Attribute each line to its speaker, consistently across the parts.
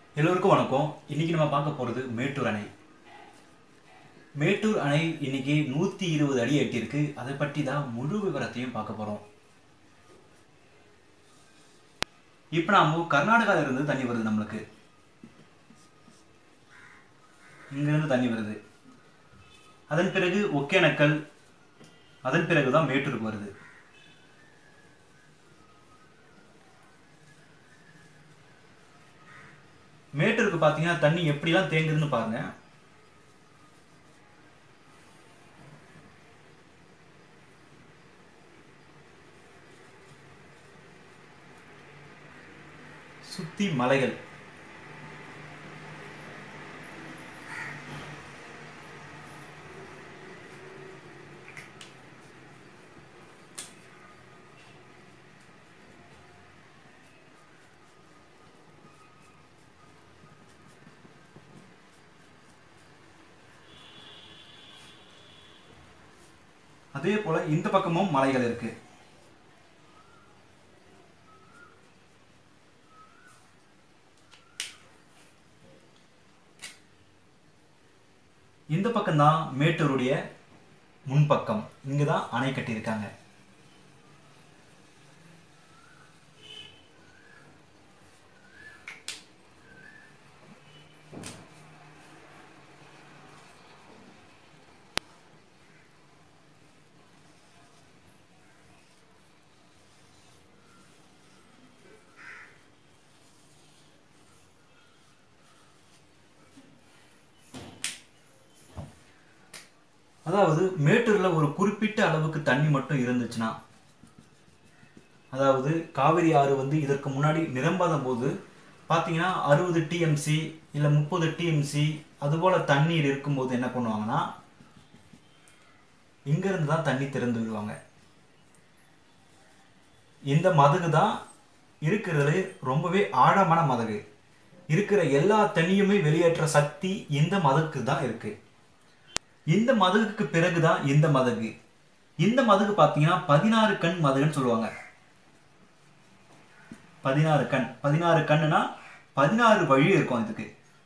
Speaker 1: எல்லோருக்கும் வணக்கம் இன்னைக்கு நம்ம பார்க்க போறது மேட்டூர் அணை மேட்டூர் அணை இன்னைக்கு நூத்தி இருபது அடி எட்டியிருக்கு அதை பற்றி தான் முழு விவரத்தையும் பார்க்க போறோம் இப்போ நாம கர்நாடகால இருந்து தண்ணி வருது நம்மளுக்கு இங்கிருந்து தண்ணி வருது அதன் பிறகு ஒகேனக்கல் அதன் பிறகு தான் மேட்டூருக்கு வருது மேட்டூருக்கு பார்த்தீங்கன்னா தண்ணி எப்படிலாம் தேங்குதுன்னு பாருங்க சுத்தி மலைகள் அதே போல இந்த பக்கமும் மலைகள் இருக்கு இந்த பக்கம் தான் மேட்டூருடைய முன்பக்கம் இங்க தான் அணை கட்டியிருக்காங்க அதாவது மேட்டூர்ல ஒரு குறிப்பிட்ட அளவுக்கு தண்ணி மட்டும் இருந்துச்சுன்னா அதாவது காவிரி ஆறு வந்து இதற்கு முன்னாடி நிரம்பாத போது பார்த்தீங்கன்னா அறுபது டிஎம்சி இல்லை முப்பது டிஎம்சி அதுபோல தண்ணீர் இருக்கும்போது என்ன பண்ணுவாங்கன்னா இங்கிருந்து தான் தண்ணி திறந்து விடுவாங்க இந்த மதகு தான் இருக்கிறதுல ரொம்பவே ஆழமான மதகு இருக்கிற எல்லா தண்ணியுமே வெளியேற்ற சக்தி இந்த மதகுக்கு தான் இருக்கு இந்த மதகுக்கு பிறகுதான் இந்த மதகு இந்த மதகு பார்த்தீங்கன்னா பதினாறு கண் மதகுன்னு சொல்லுவாங்க பதினாறு கண் பதினாறு கண்ணுனா பதினாறு வழி இருக்கும் இதுக்கு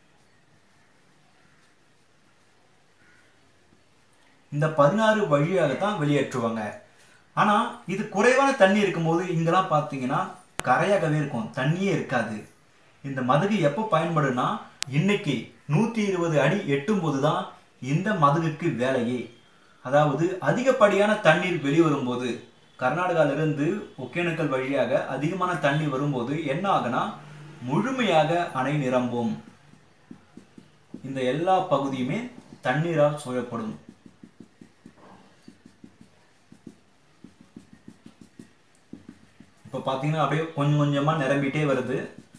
Speaker 1: இந்த பதினாறு வழியாக தான் வெளியேற்றுவாங்க ஆனா இது குறைவான தண்ணி இருக்கும்போது இங்கெல்லாம் பார்த்தீங்கன்னா கரையாகவே இருக்கும் தண்ணியே இருக்காது இந்த மதகு எப்போ பயன்படுனா இன்னைக்கு நூத்தி இருபது அடி எட்டும் போதுதான் இந்த மதகுக்கு வேலையே அதாவது அதிகப்படியான தண்ணீர் வெளிவரும்போது கர்நாடகாவிலிருந்து ஒகேனக்கல் வழியாக அதிகமான தண்ணி வரும்போது என்ன ஆகுனா முழுமையாக அணை நிரம்பும் இந்த எல்லா பகுதியுமே தண்ணீரால் சூழப்படும் இப்போ பார்த்தீங்கன்னா அப்படியே கொஞ்சம் கொஞ்சமாக நிரம்பிட்டே வருது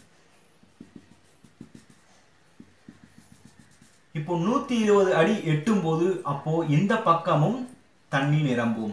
Speaker 1: இப்போ நூத்தி இருபது அடி எட்டும் போது அப்போ இந்த பக்கமும் தண்ணி நிரம்பும்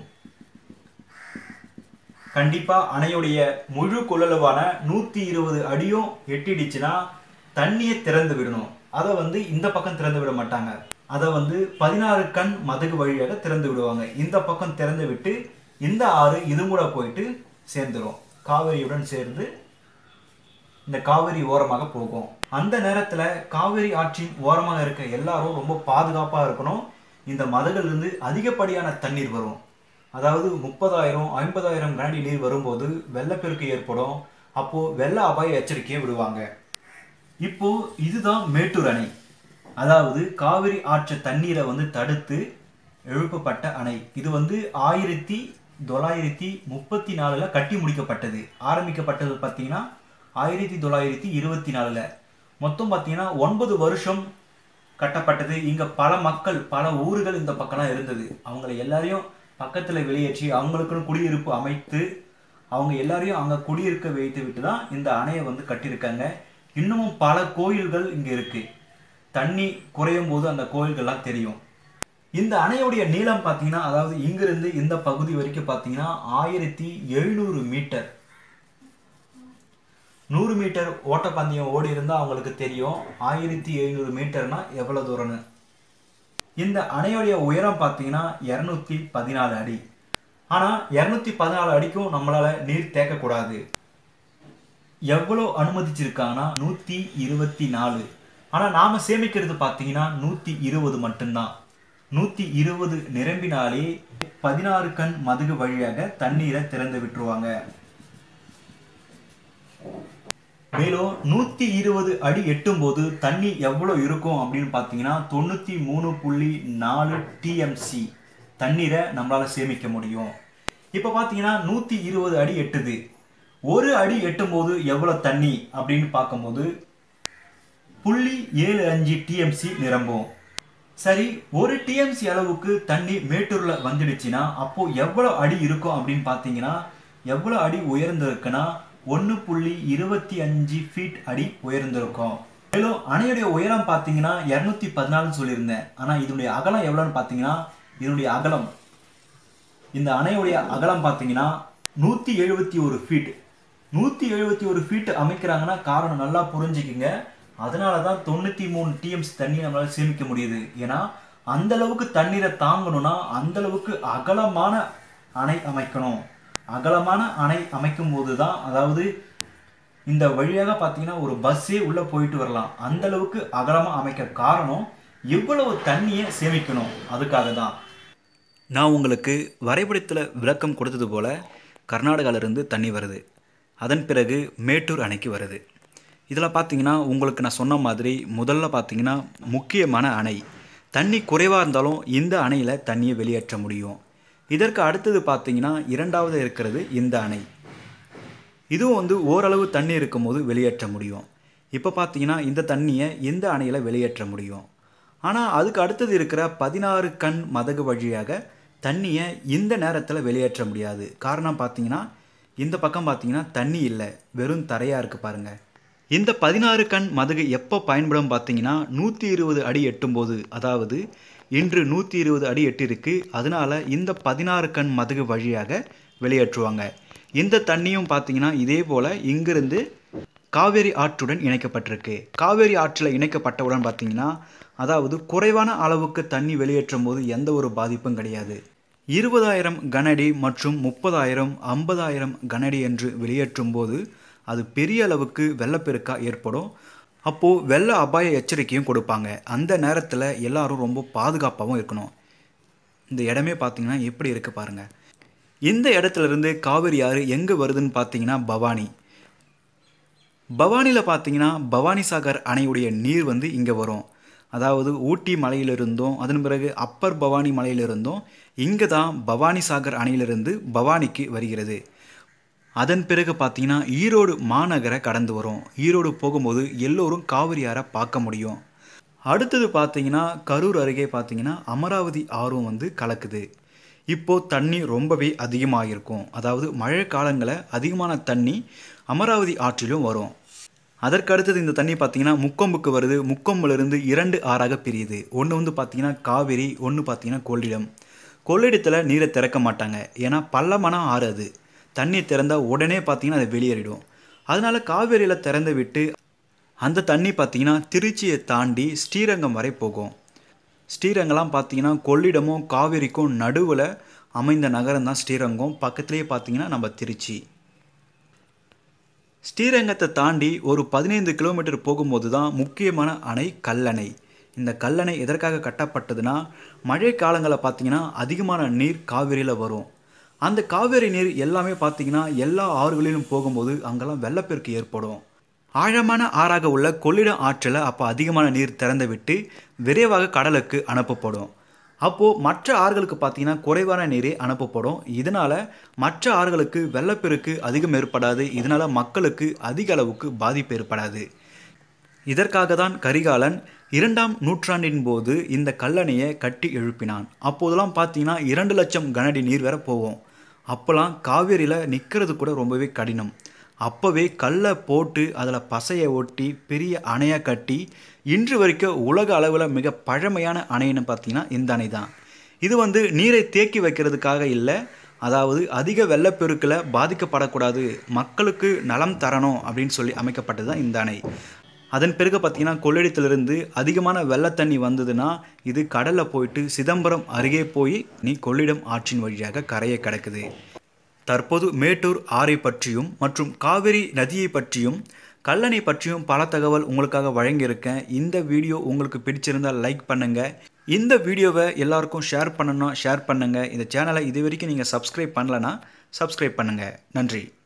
Speaker 1: கண்டிப்பா அணையுடைய முழு கொள்ளளவான நூத்தி இருபது அடியும் எட்டிடுச்சுன்னா தண்ணியை திறந்து விடணும் அதை வந்து இந்த பக்கம் திறந்து விட மாட்டாங்க அதை வந்து பதினாறு கண் மதகு வழியாக திறந்து விடுவாங்க இந்த பக்கம் திறந்து விட்டு இந்த ஆறு இது கூட போயிட்டு சேர்ந்துரும் காவிரியுடன் சேர்ந்து இந்த காவிரி ஓரமாக போகும் அந்த நேரத்துல காவிரி ஆற்றின் ஓரமாக இருக்க எல்லாரும் ரொம்ப பாதுகாப்பா இருக்கணும் இந்த மதகுல இருந்து அதிகப்படியான தண்ணீர் வரும் அதாவது முப்பதாயிரம் ஐம்பதாயிரம் கனடி நீர் வரும்போது வெள்ளப்பெருக்கு ஏற்படும் அப்போ வெள்ள அபாய எச்சரிக்கையை விடுவாங்க இப்போ இதுதான் மேட்டூர் அணை அதாவது காவிரி ஆற்று தண்ணீரை வந்து தடுத்து எழுப்பப்பட்ட அணை இது வந்து ஆயிரத்தி தொள்ளாயிரத்தி முப்பத்தி நாலுல கட்டி முடிக்கப்பட்டது ஆரம்பிக்கப்பட்டது பார்த்தீங்கன்னா ஆயிரத்தி தொள்ளாயிரத்தி இருபத்தி நாலுல மொத்தம் பார்த்தீங்கன்னா ஒன்பது வருஷம் கட்டப்பட்டது இங்க பல மக்கள் பல ஊர்கள் இந்த பக்கம்லாம் இருந்தது அவங்களை எல்லாரையும் பக்கத்துல வெளியேற்றி அவங்களுக்குன்னு குடியிருப்பு அமைத்து அவங்க எல்லாரையும் அங்க குடியிருக்க வைத்து விட்டு தான் இந்த அணையை வந்து கட்டியிருக்காங்க இன்னமும் பல கோயில்கள் இங்க இருக்கு தண்ணி குறையும் போது அந்த கோயில்கள்லாம் தெரியும் இந்த அணையுடைய நீளம் பார்த்தீங்கன்னா அதாவது இங்கிருந்து இந்த பகுதி வரைக்கும் பார்த்தீங்கன்னா ஆயிரத்தி எழுநூறு மீட்டர் நூறு மீட்டர் ஓட்டப்பந்தயம் ஓடி இருந்தால் அவங்களுக்கு தெரியும் ஆயிரத்தி எழுநூறு மீட்டர்னா எவ்வளோ தூரம்னு இந்த அணையுடைய உயரம் பார்த்தீங்கன்னா இரநூத்தி பதினாலு அடி ஆனால் இரநூத்தி பதினாலு அடிக்கும் நம்மளால நீர் தேக்கக்கூடாது எவ்வளோ அனுமதிச்சிருக்காங்கன்னா நூற்றி இருபத்தி நாலு ஆனால் நாம் சேமிக்கிறது பார்த்தீங்கன்னா நூற்றி இருபது மட்டும்தான் நூற்றி இருபது நிரம்பினாலே பதினாறு கண் மதுகு வழியாக தண்ணீரை திறந்து விட்டுருவாங்க மேலும் நூற்றி இருபது அடி எட்டும் போது தண்ணி எவ்வளோ இருக்கும் அப்படின்னு பார்த்தீங்கன்னா தொண்ணூற்றி மூணு புள்ளி நாலு டிஎம்சி தண்ணீரை நம்மளால் சேமிக்க முடியும் இப்போ பார்த்தீங்கன்னா நூற்றி இருபது அடி எட்டுது ஒரு அடி எட்டும் போது எவ்வளோ தண்ணி அப்படின்னு பார்க்கும்போது புள்ளி ஏழு அஞ்சு டிஎம்சி நிரம்பும் சரி ஒரு டிஎம்சி அளவுக்கு தண்ணி மேட்டூர்ல வந்துடுச்சுன்னா அப்போ எவ்வளோ அடி இருக்கும் அப்படின்னு பார்த்தீங்கன்னா எவ்வளோ அடி உயர்ந்திருக்குன்னா ஒன்று புள்ளி இருபத்தி அஞ்சு ஃபீட் அடி உயர்ந்திருக்கும் மேலும் அணையுடைய உயரம் பார்த்தீங்கன்னா இரநூத்தி பதினாலுன்னு சொல்லியிருந்தேன் ஆனால் இதனுடைய அகலம் எவ்வளோன்னு பார்த்தீங்கன்னா இதனுடைய அகலம் இந்த அணையுடைய அகலம் பார்த்தீங்கன்னா நூற்றி எழுபத்தி ஒரு ஃபீட் நூற்றி எழுபத்தி ஒரு ஃபீட் அமைக்கிறாங்கன்னா காரணம் நல்லா புரிஞ்சுக்குங்க அதனால தான் தொண்ணூற்றி மூணு டிஎம்ஸ் தண்ணி நம்மளால் சேமிக்க முடியுது ஏன்னா அந்த அளவுக்கு தண்ணீரை தாங்கணும்னா அந்த அளவுக்கு அகலமான அணை அமைக்கணும் அகலமான அணை அமைக்கும் போது தான் அதாவது இந்த வழியாக பார்த்தீங்கன்னா ஒரு பஸ்ஸே உள்ளே போயிட்டு வரலாம் அந்த அளவுக்கு அகலமாக அமைக்க காரணம் இவ்வளவு தண்ணியை சேமிக்கணும் அதுக்காக தான்
Speaker 2: நான் உங்களுக்கு வரைபடத்தில் விளக்கம் கொடுத்தது போல் கர்நாடகாவிலிருந்து தண்ணி வருது அதன் பிறகு மேட்டூர் அணைக்கு வருது இதில் பார்த்தீங்கன்னா உங்களுக்கு நான் சொன்ன மாதிரி முதல்ல பார்த்தீங்கன்னா முக்கியமான அணை தண்ணி குறைவாக இருந்தாலும் இந்த அணையில் தண்ணியை வெளியேற்ற முடியும் இதற்கு அடுத்தது பார்த்தீங்கன்னா இரண்டாவது இருக்கிறது இந்த அணை இதுவும் வந்து ஓரளவு தண்ணி இருக்கும்போது வெளியேற்ற முடியும் இப்போ பார்த்தீங்கன்னா இந்த தண்ணியை இந்த அணையில் வெளியேற்ற முடியும் ஆனால் அதுக்கு அடுத்தது இருக்கிற பதினாறு கண் மதகு வழியாக தண்ணியை இந்த நேரத்தில் வெளியேற்ற முடியாது காரணம் பார்த்தீங்கன்னா இந்த பக்கம் பார்த்தீங்கன்னா தண்ணி இல்லை வெறும் தரையாக இருக்குது பாருங்கள் இந்த பதினாறு கண் மதகு எப்போ பயன்படும் பார்த்தீங்கன்னா நூற்றி இருபது அடி எட்டும்போது அதாவது இன்று நூற்றி இருபது அடி எட்டிருக்கு அதனால இந்த பதினாறு கண் மதகு வழியாக வெளியேற்றுவாங்க இந்த தண்ணியும் பார்த்தீங்கன்னா இதே போல் இங்கிருந்து காவேரி ஆற்றுடன் இணைக்கப்பட்டிருக்கு காவேரி ஆற்றில் இணைக்கப்பட்டவுடன் பார்த்தீங்கன்னா அதாவது குறைவான அளவுக்கு தண்ணி வெளியேற்றும் போது எந்த ஒரு பாதிப்பும் கிடையாது இருபதாயிரம் கனஅடி மற்றும் முப்பதாயிரம் ஐம்பதாயிரம் கனஅடி என்று வெளியேற்றும் போது அது பெரிய அளவுக்கு வெள்ளப்பெருக்கா ஏற்படும் அப்போது வெள்ள அபாய எச்சரிக்கையும் கொடுப்பாங்க அந்த நேரத்தில் எல்லாரும் ரொம்ப பாதுகாப்பாகவும் இருக்கணும் இந்த இடமே பார்த்தீங்கன்னா எப்படி இருக்குது பாருங்கள் இந்த இடத்துல இருந்து காவிரி ஆறு எங்கே வருதுன்னு பார்த்தீங்கன்னா பவானி பவானியில் பார்த்தீங்கன்னா பவானி சாகர் அணையுடைய நீர் வந்து இங்கே வரும் அதாவது ஊட்டி மலையிலிருந்தும் அதன் பிறகு அப்பர் பவானி மலையிலிருந்தும் இங்கே தான் பவானி சாகர் அணையிலிருந்து பவானிக்கு வருகிறது அதன் பிறகு பார்த்தீங்கன்னா ஈரோடு மாநகரை கடந்து வரும் ஈரோடு போகும்போது எல்லோரும் காவிரி ஆறை பார்க்க முடியும் அடுத்தது பார்த்தீங்கன்னா கரூர் அருகே பார்த்தீங்கன்னா அமராவதி ஆறும் வந்து கலக்குது இப்போ தண்ணி ரொம்பவே அதிகமாக இருக்கும் அதாவது மழை காலங்களில் அதிகமான தண்ணி அமராவதி ஆற்றிலும் வரும் அதற்கு அடுத்தது இந்த தண்ணி பார்த்தீங்கன்னா முக்கொம்புக்கு வருது முக்கொம்புலேருந்து இரண்டு ஆறாக பிரியுது ஒன்று வந்து பார்த்தீங்கன்னா காவிரி ஒன்று பார்த்தீங்கன்னா கொள்ளிடம் கொள்ளிடத்தில் நீரை திறக்க மாட்டாங்க ஏன்னா பள்ளமான ஆறு அது தண்ணி திறந்தால் உடனே பார்த்தீங்கன்னா அது வெளியேறிடும் அதனால காவேரியில் திறந்து விட்டு அந்த தண்ணி பார்த்தீங்கன்னா திருச்சியை தாண்டி ஸ்ரீரங்கம் வரை போகும் ஸ்ரீரங்கம்லாம் பார்த்தீங்கன்னா கொள்ளிடமும் காவேரிக்கும் நடுவில் அமைந்த நகரம் தான் ஸ்ரீரங்கம் பக்கத்துலேயே பார்த்தீங்கன்னா நம்ம திருச்சி ஸ்ரீரங்கத்தை தாண்டி ஒரு பதினைந்து கிலோமீட்டர் போகும்போது தான் முக்கியமான அணை கல்லணை இந்த கல்லணை எதற்காக கட்டப்பட்டதுன்னா மழை காலங்களில் பார்த்தீங்கன்னா அதிகமான நீர் காவிரியில் வரும் அந்த காவேரி நீர் எல்லாமே பார்த்தீங்கன்னா எல்லா ஆறுகளிலும் போகும்போது அங்கெல்லாம் வெள்ளப்பெருக்கு ஏற்படும் ஆழமான ஆறாக உள்ள கொள்ளிடம் ஆற்றில் அப்போ அதிகமான நீர் திறந்து விட்டு விரைவாக கடலுக்கு அனுப்பப்படும் அப்போது மற்ற ஆறுகளுக்கு பார்த்தீங்கன்னா குறைவான நீரே அனுப்பப்படும் இதனால் மற்ற ஆறுகளுக்கு வெள்ளப்பெருக்கு அதிகம் ஏற்படாது இதனால் மக்களுக்கு அதிக அளவுக்கு பாதிப்பு ஏற்படாது இதற்காக தான் கரிகாலன் இரண்டாம் நூற்றாண்டின் போது இந்த கல்லணையை கட்டி எழுப்பினான் அப்போதெல்லாம் பார்த்தீங்கன்னா இரண்டு லட்சம் கனஅடி நீர் வரை போகும் அப்போல்லாம் காவேரியில் நிற்கிறது கூட ரொம்பவே கடினம் அப்போவே கல்லை போட்டு அதில் பசையை ஒட்டி பெரிய அணையாக கட்டி இன்று வரைக்கும் உலக அளவில் மிக பழமையான அணைன்னு பார்த்தீங்கன்னா இந்த அணை தான் இது வந்து நீரை தேக்கி வைக்கிறதுக்காக இல்லை அதாவது அதிக வெள்ளப்பெருக்கில் பாதிக்கப்படக்கூடாது மக்களுக்கு நலம் தரணும் அப்படின்னு சொல்லி அமைக்கப்பட்டது தான் இந்த அணை அதன் பிறகு பார்த்தீங்கன்னா கொள்ளிடத்திலிருந்து அதிகமான வெள்ளத்தண்ணி வந்ததுன்னா இது கடலில் போயிட்டு சிதம்பரம் அருகே போய் நீ கொள்ளிடம் ஆற்றின் வழியாக கரையை கிடக்குது தற்போது மேட்டூர் ஆறை பற்றியும் மற்றும் காவிரி நதியை பற்றியும் கல்லணை பற்றியும் பல தகவல் உங்களுக்காக வழங்கியிருக்கேன் இந்த வீடியோ உங்களுக்கு பிடிச்சிருந்தால் லைக் பண்ணுங்கள் இந்த வீடியோவை எல்லாருக்கும் ஷேர் பண்ணணும்னா ஷேர் பண்ணுங்கள் இந்த சேனலை இது வரைக்கும் நீங்கள் சப்ஸ்கிரைப் பண்ணலனா சப்ஸ்கிரைப் பண்ணுங்கள் நன்றி